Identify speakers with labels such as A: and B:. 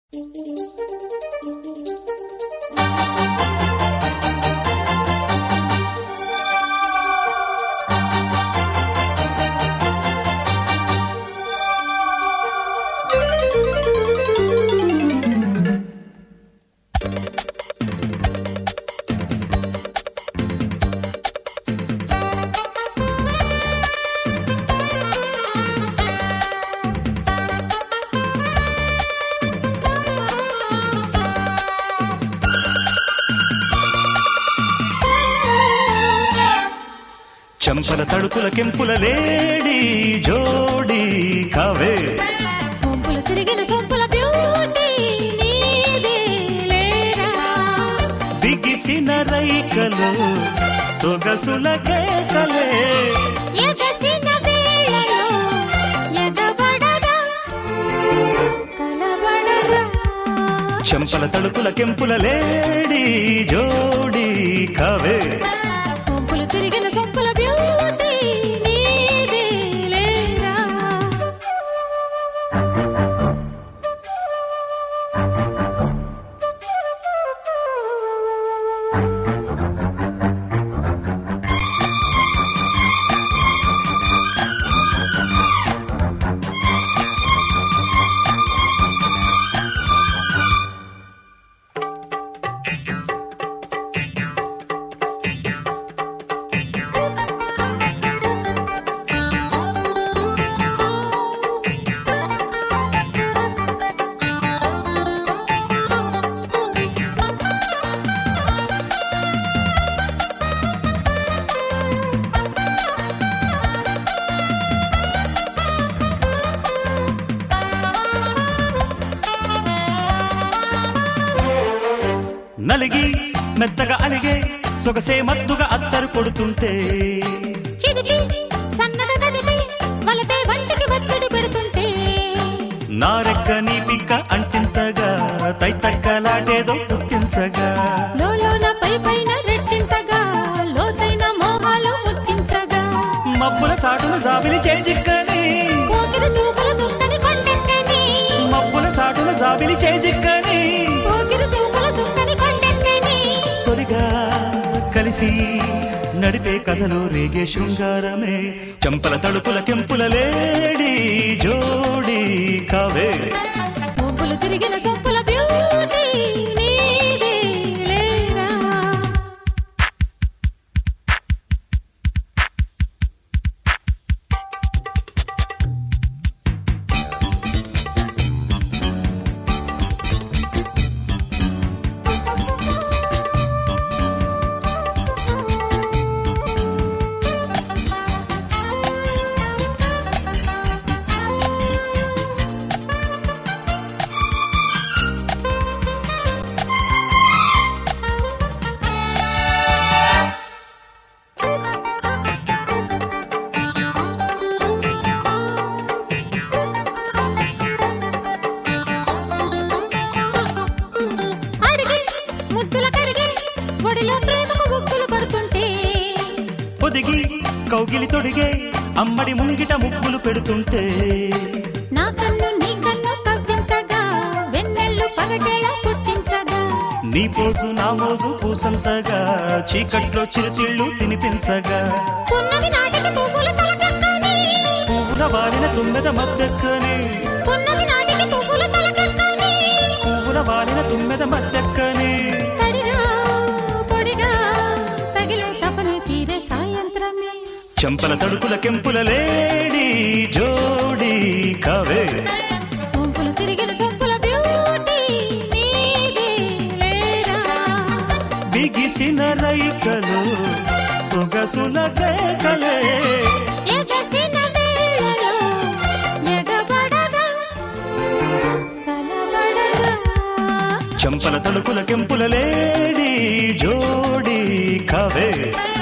A: చెంపల తడుపుల కెంపుల లేడి జోడి కావే
B: కొంపులు తిరిగిన సొంపుల బ్యూటీ నీదే లేరా
A: బిగిసిన రైకలు సొగసుల కేకలే
B: ఎగసిన వేళలో ఎగబడగా కలబడగా
A: చెంపల తడుపుల కెంపుల లేడి జోడి కావే
B: కొంపులు తిరిగిన సొంపుల బ్యూటీ నీదే లేరా
A: నలిగి మెత్తగా అలిగే సొగసే మత్తుగా అత్తరు కొడుతుంటే
B: చిదిపి సన్నగా కదిపి వలపే వంటికి ఒత్తిడి పెడుతుంటే
A: నారెక్క నీ పిక్క అంటింతగా తైతక్కలాటేదో పుట్టించగా
B: లోలోన పై పైన రెట్టింతగా లోతైన మోహాలు ముట్టించగా
A: మబ్బుల చాటున జాబిలి చేజిక్కని
B: కోకిల చూపుల చుక్కని కొండెక్కని
A: మబ్బుల చాటున జాబిలి చేజిక్కని
B: కోకిల చూపుల చుక్కని కొండెక్కని
A: తొలిగా కలిసి నడిపే కథలో రేగే శృంగారమే చంపల తడుపుల కెంపుల లేడి జోడి కావే
B: ముగ్గులు తిరిగిన సొంపుల బ్యూటీ నీదే లేరా అడిగి ముద్దుల కడిగి ఒడిలో ప్రేమకు ముగ్గులు పడుతుంటే
A: పొదిగి కౌగిలి తొడిగే అమ్మడి ముంగిట ముగ్గులు పెడుతుంటే
B: నా కన్ను నీ కన్ను కవ్వింతగా వెన్నెల్లు పగటేళ పుట్టించగా
A: నీ పోజు నా మోజు పూసంతగా చీకట్లో చిరుతిళ్ళు తినిపించగా
B: పున్నమి నాటికి పువ్వులు తలకెక్కని
A: పువ్వుల వాలిన తుమ్మెద మద్దెక్కని
B: పున్నమి నాటికి పువ్వులు తలకెక్కని
A: పువ్వుల వాలిన తుమ్మెద మద్దెక్కని
B: తడిగా పొడిగా తగిలే తపన తీరే సాయంత్రమే
A: చెంపల తడుపుల కెంపుల లేడి జోడి కావే
B: గుంపులు తిరిగిన సొంపుల బ్యూటీ నీదే లేరా
A: బిగిసిన రైకలు సొగసుల కేకలే
B: ఎగసిన వేళలో ఎగబడగా కలబడగా
A: చెంపల తడుపుల కెంపుల లేడి జోడి కావే